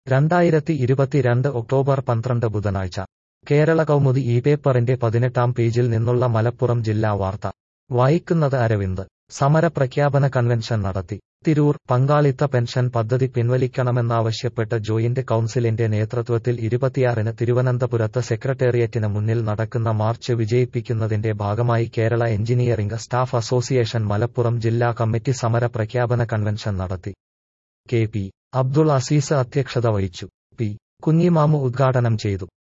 രണ്ടായിരത്തി ഇരുപത്തിരണ്ട് ഒക്ടോബർ പന്ത്രണ്ട് ബുധനാഴ്ച കേരള കൗമുദി ഈ പേപ്പറിന്റെ പതിനെട്ടാം പേജിൽ നിന്നുള്ള മലപ്പുറം ജില്ലാ വാർത്ത വായിക്കുന്നത് അരവിന്ദ് സമരപ്രഖ്യാപന കൺവെൻഷൻ നടത്തി തിരൂർ പങ്കാളിത്ത പെൻഷൻ പദ്ധതി പിൻവലിക്കണമെന്നാവശ്യപ്പെട്ട് ജോയിന്റ് കൌൺസിലിന്റെ നേതൃത്വത്തിൽ ഇരുപത്തിയാറിന് തിരുവനന്തപുരത്ത് സെക്രട്ടേറിയറ്റിന് മുന്നിൽ നടക്കുന്ന മാർച്ച് വിജയിപ്പിക്കുന്നതിന്റെ ഭാഗമായി Kerala engineering staff association Malappuram ജില്ലാ കമ്മിറ്റി സമര പ്രഖ്യാപന കൺവെൻഷൻ നടത്തി കെ പി അബ്ദുൾ അസീസ് അധ്യക്ഷത വഹിച്ചു പി കുഞ്ഞിമാമു ഉദ്ഘാടനം ചെയ്തു